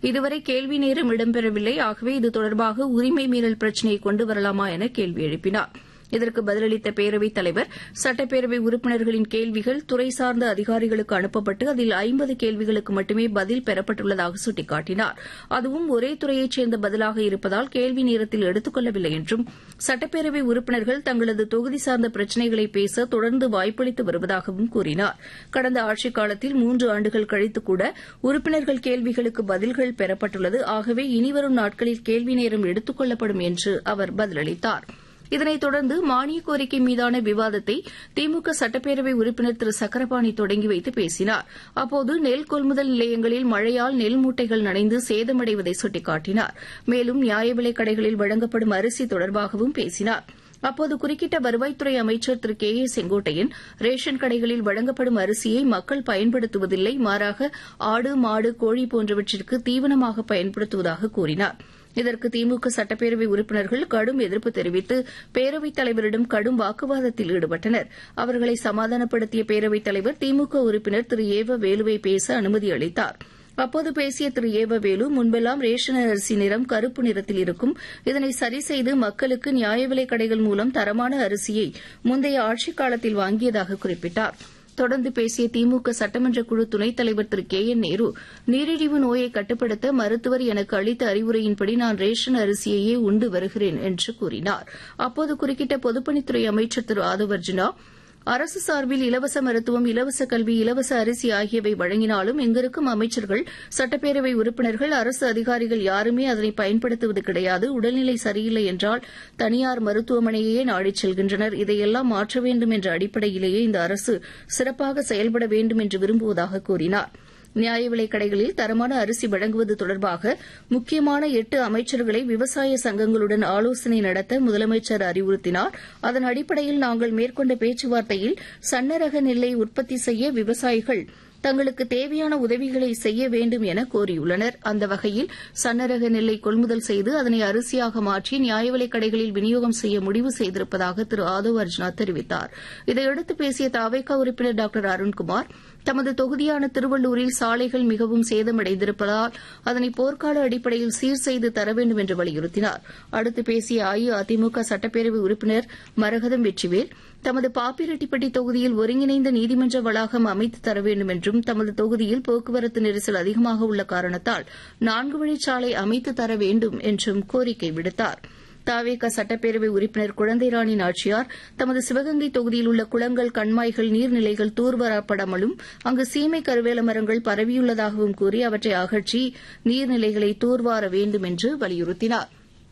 இதுவரை கேள்வி நேரம் இடம்பெறவில்லை ஆகவே இது தொடர்பாக உரிமை மீறல் பிரச்சினையை கொண்டு வரலாமா என கேள்வி எழுப்பினார் இதற்கு பதிலளித்த பேரவைத் தலைவர் சட்டப்பேரவை உறுப்பினர்களின் கேள்விகள் துறை சார்ந்த அதிகாரிகளுக்கு அனுப்பப்பட்டு அதில் ஐம்பது கேள்விகளுக்கு மட்டுமே பதில் பெறப்பட்டுள்ளதாக சுட்டிக்காட்டினார் அதுவும் ஒரே துறையைச் சேர்ந்த பதிலாக இருப்பதால் கேள்வி நேரத்தில் எடுத்துக் கொள்ளவில்லை என்றும் சட்டப்பேரவை உறுப்பினர்கள் தங்களது தொகுதி சார்ந்த பிரச்சினைகளை பேச தொடர்ந்து வாய்ப்பளித்து வருவதாகவும் கூறினார் கடந்த ஆட்சிக் காலத்தில் மூன்று ஆண்டுகள் கழித்துக்கூட உறுப்பினர்கள் கேள்விகளுக்கு பதில்கள் பெறப்பட்டுள்ளது ஆகவே இனிவரும் நாட்களில் கேள்வி நேரம் எடுத்துக் கொள்ளப்படும் என்று அவர் பதிலளித்தாா் இதனைத் தொடர்ந்து மானிய கோரிக்கை மீதான விவாதத்தை திமுக சட்டப்பேரவை உறுப்பினர் திரு சக்கரபாணி தொடங்கி வைத்து பேசினார் அப்போது நெல் கொள்முதல் நிலையங்களில் மழையால் நெல் மூட்டைகள் நனைந்து சேதமடைவதை சுட்டிக்காட்டினார் மேலும் நியாய விலைக் கடைகளில் வழங்கப்படும் அரிசி தொடர்பாகவும் பேசினார் அப்போது குறுக்கிட்ட வருவாய்த்துறை அமைச்சர் திரு கே ஏ செங்கோட்டையன் ரேஷன் கடைகளில் வழங்கப்படும் அரிசியை மக்கள் பயன்படுத்துவதில்லை மாறாக ஆடு மாடு கோழி போன்றவற்றிற்கு தீவனமாக பயன்படுத்துவதாக கூறினார் இதற்கு திமுக சட்டப்பேரவை உறுப்பினர்கள் கடும் எதிர்ப்பு தெரிவித்து பேரவைத் தலைவரிடம் கடும் வாக்குவாதத்தில் ஈடுபட்டனர் அவர்களை சமாதானப்படுத்திய பேரவைத் தலைவர் திமுக உறுப்பினர் திரு ஏவ வேலுவை பேச அனுமதி அளித்தார் அப்போது பேசிய திரு ஏவவேலு முன்பெல்லாம் ரேஷன் அரிசி நிறம் கருப்பு நிறத்தில் இருக்கும் இதனை சரி செய்து மக்களுக்கு நியாய விலைக் கடைகள் மூலம் தரமான அரிசியை முந்தைய ஆட்சிக் காலத்தில் வாங்கியதாக குறிப்பிட்டார் தொடர்ந்து பேசிய திமுக சட்டமன்ற குழு துணைத் தலைவர் திரு கே என் நேரு நீரிழிவு நோயை கட்டுப்படுத்த மருத்துவர் எனக்கு அளித்த அறிவுரையின்படி நான் ரேஷன் அரிசியையே உண்டு வருகிறேன் என்று கூறினார் அப்போது குறுக்கிட்ட பொதுப்பணித்துறை அமைச்சர் திரு ஆதவ் அர்ஜுனா அரசு சார்பில் இலவச மருத்துவம் இலவச கல்வி இலவச அரிசி ஆகியவை வழங்கினாலும் இங்கிருக்கும் அமைச்சர்கள் சட்டப்பேரவை உறுப்பினர்கள் அரசு அதிகாரிகள் யாருமே அதனை பயன்படுத்துவது கிடையாது உடல்நிலை சரியில்லை என்றால் தனியார் மருத்துவமனையே நாடிச் செல்கின்றனர் இதையெல்லாம் மாற்ற வேண்டும் என்ற அடிப்படையிலேயே இந்த அரசு சிறப்பாக செயல்பட வேண்டும் என்று விரும்புவதாக கூறினாா் நியாய விலைக் கடைகளில் தரமான அரிசி வழங்குவது தொடர்பாக முக்கியமான எட்டு அமைச்சர்களை விவசாய சங்கங்களுடன் ஆலோசனை நடத்த முதலமைச்சர் அறிவுறுத்தினார் அதன் அடிப்படையில் நாங்கள் மேற்கொண்ட பேச்சுவார்த்தையில் சன்னரக நெல்லை உற்பத்தி செய்ய விவசாயிகள் தங்களுக்கு தேவையான உதவிகளை செய்ய வேண்டும் என கோரியுள்ளனர் அந்த வகையில் சன்னரக நெல்லை கொள்முதல் செய்து அதனை அரிசியாக மாற்றி நியாய விலைக் கடைகளில் விநியோகம் செய்ய முடிவு செய்திருப்பதாக திரு ஆதவ் அர்ஜுனா தெரிவித்தார் இதையடுத்து பேசிய தாவேகா உறுப்பினர் டாக்டர் அருண்குமார் தமது தொகுதியான திருவள்ளூரில் சாலைகள் மிகவும் சேதமடைந்திருப்பதால் அதனை போர்க்கால அடிப்படையில் சீர் செய்து தர வேண்டும் என்று வலியுறுத்தினார் அடுத்து பேசிய அஇஅதிமுக சட்டப்பேரவை உறுப்பினர் மரகதம் வெற்றிவேல் தமது பாப்பிரெட்டிப்பட்டி தொகுதியில் ஒருங்கிணைந்த நீதிமன்ற வளாகம் அமைத்து தர வேண்டும் என்றும் தமது தொகுதியில் போக்குவரத்து நெரிசல் அதிகமாக உள்ள காரணத்தால் நான்கு வழிச்சாலை அமைத்து தர வேண்டும் என்றும் கோரிக்கை விடுத்தாா் தாவேக சட்டப்பேரவை உறுப்பினர் குழந்தைராணி நாச்சியார் தமது சிவகங்கை தொகுதியில் உள்ள குளங்கள் கண்மாய்கள் நீர்நிலைகள் தூர்வாரப்படாமலும் அங்கு சீமை கருவேல மரங்கள் பரவியுள்ளதாகவும் கூறி அவற்றை அகற்றி நீர்நிலைகளை தூர்வார வேண்டும் என்று வலியுறுத்தினாா்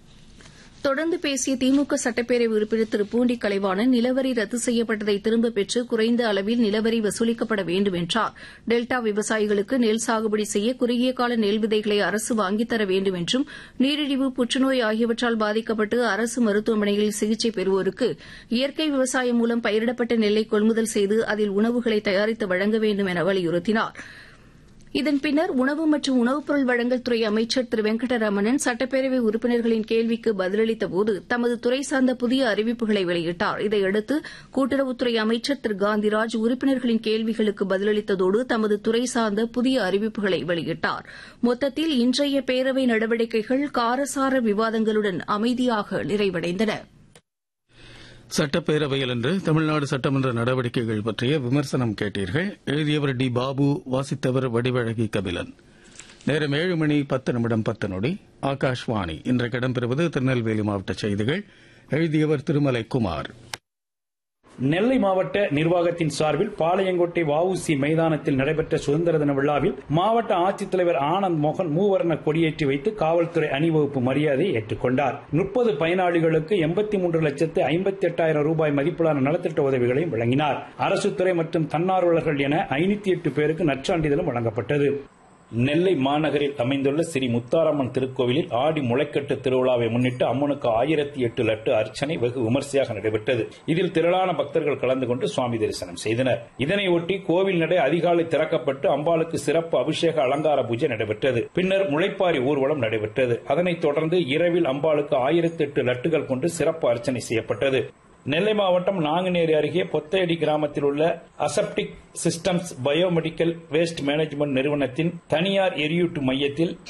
தொடர்ந்து பேசிய திமுக சட்டப்பேரவை உறுப்பினர் திரு பூண்டி கலைவாணன் நிலவரி ரத்து செய்யப்பட்டதை திரும்பப் பெற்று குறைந்த அளவில் நிலவரி வசூலிக்கப்பட வேண்டும் என்றார் டெல்டா விவசாயிகளுக்கு நெல் சாகுபடி செய்ய குறுகிய கால நெல் விதைகளை அரசு வாங்கித்தர வேண்டும் என்றும் நீரிழிவு புற்றுநோய் ஆகியவற்றால் பாதிக்கப்பட்டு அரசு மருத்துவமனைகளில் சிகிச்சை பெறுவோருக்கு இயற்கை விவசாயம் மூலம் பயிரிடப்பட்ட நெல்லை கொள்முதல் செய்து அதில் உணவுகளை தயாரித்து வழங்க வேண்டும் என வலியுறுத்தினாா் இதன் பின்னர் உணவு மற்றும் உணவுப் பொருள் வழங்கல் துறை அமைச்சர் திரு வெங்கடரமணன் சட்டப்பேரவை உறுப்பினர்களின் கேள்விக்கு பதிலளித்தபோது தமது துறை சார்ந்த புதிய அறிவிப்புகளை வெளியிட்டார் இதையடுத்து கூட்டுறவுத்துறை அமைச்சர் திரு காந்திராஜ் உறுப்பினர்களின் கேள்விகளுக்கு பதிலளித்ததோடு தமது துறை சார்ந்த புதிய அறிவிப்புகளை வெளியிட்டார் மொத்தத்தில் இன்றைய பேரவை நடவடிக்கைகள் காரசார விவாதங்களுடன் அமைதியாக நிறைவடைந்தன சட்டப்பேரவையில் இன்று தமிழ்நாடு சட்டமன்ற நடவடிக்கைகள் பற்றிய விமர்சனம் கேட்டீர்கள் எழுதியவர் டி பாபு வாசித்தவர் வடிவழகி கபிலன் நேரம் ஏழு மணி பத்து நிமிடம் பத்து நொடி ஆகாஷ்வாணி இன்றைக்கு இடம்பெறுவது திருநெல்வேலி மாவட்ட செய்திகள் எழுதியவர் திருமலை குமார் நெல்லை மாவட்ட நிர்வாகத்தின் சார்பில் பாளையங்கோட்டை வஉசி மைதானத்தில் நடைபெற்ற சுதந்திர தின விழாவில் மாவட்ட ஆட்சித்தலைவர் ஆனந்த் மோகன் மூவர்ண கொடியேற்றி வைத்து காவல்துறை அணிவகுப்பு மரியாதையை ஏற்றுக்கொண்டார் முப்பது பயனாளிகளுக்கு எண்பத்தி மூன்று லட்சத்து ஐம்பத்தி எட்டாயிரம் ரூபாய் மதிப்பிலான நலத்திட்ட உதவிகளையும் வழங்கினார் அரசு துறை மற்றும் தன்னார்வலர்கள் என ஐநூத்தி எட்டு பேருக்கு நற்சான்றிதழும் வழங்கப்பட்டது நெல்லை மாநகரில் அமைந்துள்ள ஸ்ரீ முத்தாரம்மன் திருக்கோவிலில் ஆடி முளைக்கட்டு திருவிழாவை முன்னிட்டு அம்மனுக்கு ஆயிரத்தி எட்டு லட்டு அர்ச்சனை வெகு விமர்சையாக நடைபெற்றது இதில் திரளான பக்தர்கள் கலந்து கொண்டு சுவாமி தரிசனம் செய்தனர் இதனையொட்டி கோவில் நடை அதிகாலை திறக்கப்பட்டு அம்பாளுக்கு சிறப்பு அபிஷேக அலங்கார பூஜை நடைபெற்றது பின்னர் முளைப்பாரி ஊர்வலம் நடைபெற்றது அதனைத் தொடர்ந்து இரவில் அம்பாளுக்கு ஆயிரத்தி எட்டு லட்டுகள் கொண்டு சிறப்பு அர்ச்சனை செய்யப்பட்டது நெல்லை மாவட்டம் நாங்குநேரி அருகே பொத்தையடி கிராமத்தில் உள்ள aseptic systems biomedical waste management நிறுவனத்தின் தனியார் எரியூட்டு மையத்தில்